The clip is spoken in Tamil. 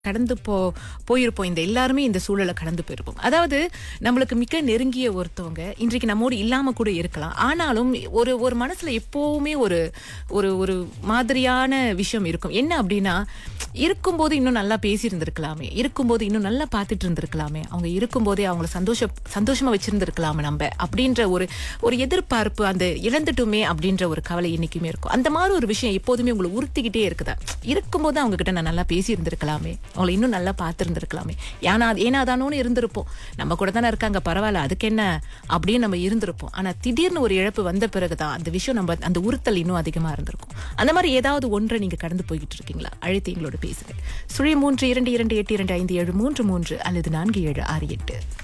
கடந்து போ போயிருப்போம் இந்த எல்லாருமே இந்த சூழலை கடந்து போயிருப்போம் அதாவது நம்மளுக்கு மிக நெருங்கிய ஒருத்தவங்க இன்றைக்கு நம்மோடு இல்லாம கூட இருக்கலாம் ஆனாலும் ஒரு ஒரு மனசுல எப்பவுமே ஒரு ஒரு ஒரு மாதிரியான விஷயம் இருக்கும் என்ன அப்படின்னா இருக்கும்போது இன்னும் நல்லா பேசி இருந்திருக்கலாமே இருக்கும்போது இன்னும் நல்லா பார்த்துட்டு இருந்திருக்கலாமே அவங்க இருக்கும்போதே அவங்கள சந்தோஷ சந்தோஷமா வச்சிருந்திருக்கலாமே நம்ம அப்படின்ற ஒரு ஒரு எதிர்பார்ப்பு அந்த இழந்துட்டுமே அப்படின்ற ஒரு கவலை இன்னைக்குமே இருக்கும் அந்த மாதிரி ஒரு விஷயம் எப்போதுமே உங்களை உறுத்திக்கிட்டே இருக்குதா இருக்கும்போது அவங்க கிட்ட நான் நல்லா பேசி இருந்திருக்கலாமே அவங்களை இன்னும் நல்லா பார்த்துருந்துருக்கலாமே ஏன்னா ஏனாதானோன்னு இருந்திருப்போம் நம்ம கூட தானே இருக்காங்க பரவாயில்ல அதுக்கு என்ன அப்படின்னு நம்ம இருந்திருப்போம் ஆனா திடீர்னு ஒரு இழப்பு வந்த பிறகுதான் அந்த விஷயம் நம்ம அந்த உறுத்தல் இன்னும் அதிகமா இருந்திருக்கும் அந்த மாதிரி ஏதாவது ஒன்றை நீங்க கடந்து போய்கிட்டு இருக்கீங்களா அழைத்து எங்களோட பேசுங்க சுழி மூன்று இரண்டு இரண்டு எட்டு இரண்டு ஐந்து ஏழு மூன்று மூன்று அல்லது நான்கு ஏழு ஆறு எட்டு